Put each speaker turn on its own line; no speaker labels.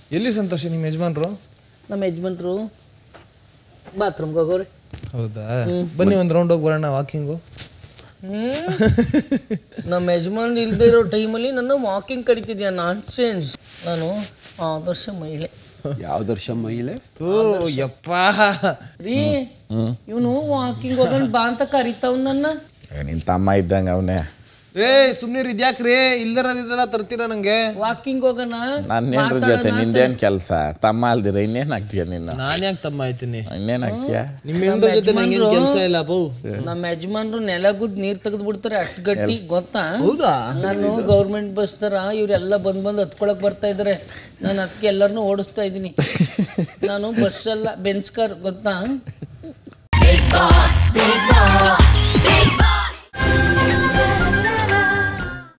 ಎಲ್ಲಿ ಸಂತೋಷ ನಿಮ್ಮ ಯಜಮಾನ್ರು
ನಮ್ಮ ಯಜಮಾನ್ರು ಬಾತ್ರೂಮ್ಗೆ ಹೋಗೋರಿ
ಹೌದಾ ಬನ್ನಿ ಒಂದು ರೌಂಡ್ ಹೋಗಿ ಬರೋಣ ವಾಕಿಂಗು
ನಮ್ಮ ಯಜಮಾನ್ ಇಲ್ಲದೆ ಇರೋ ಟೈಮಲ್ಲಿ ನನ್ನ ವಾಕಿಂಗ್ ಕರಿತಿದ್ಯಾ ನಾನ್ ಚೇಂಜ್ ನಾನು ಆದರ್ಶ ಮಹಿಳೆ
ಯಾವ ದರ್ಶ ಮಹಿಳೆ
ಓ ಯಪ್ಪ
ರೀ ಇವನು ವಾಕಿಂಗ್ ಹೋಗೋಣ ಬಾ ಅಂತ ಕರಿತಾವ್ ನನ್ನ
ನಿನ್ನ ತಮ್ಮ ಇದ್ದಂಗೆ ಅವನೇ
ರೇ ಸುಮ್ನೆ ಇದ್ಯಾಕ್ರಿ ಇಲ್ದರದಿದ್ದೆಲ್ಲ ತರ್ತೀರಾ ನಂಗೆ
ವಾಕಿಂಗ್ ಹೋಗೋಣ
ನನ್ನ ಹೆಂಡ್ರ ಜೊತೆ ನಿಂದೇನು ಕೆಲಸ ತಮ್ಮ ಅಲ್ದಿರ ಇನ್ನೇನು ಆಗ್ತೀಯ ನೀನು
ನಾನು ಯಾಕೆ ತಮ್ಮ ಆಯ್ತೀನಿ
ಇನ್ನೇನು ಆಗ್ತೀಯ
ನಿಮ್ಮ ಹೆಂಡ್ರ ಜೊತೆ ನಂಗೇನು ಕೆಲಸ ಇಲ್ಲ ಬೌ
ನಮ್ಮ ಯಜಮಾನ್ರು ನೆಲ ಗುದ್ ನೀರ್ ತೆಗೆದು ಬಿಡ್ತಾರೆ ಅಷ್ಟು ಗಟ್ಟಿ ಗೊತ್ತಾ
ಹೌದಾ
ನಾನು ಗೌರ್ಮೆಂಟ್ ಬಸ್ ತರ ಇವರೆಲ್ಲ ಬಂದ್ ಬಂದು ಹತ್ಕೊಳಕ್ ಬರ್ತಾ ಇದಾರೆ ನಾನು ಅದಕ್ಕೆ ಎಲ್ಲರನ್ನೂ ಓಡಿಸ್ತಾ ಇದ್ದೀನಿ ನಾನು ಬಸ್ ಅಲ್ಲ ಬೆಂಚ್ ಕಾರ್ ಗೊತ್ತಾ
Big boss, big boss.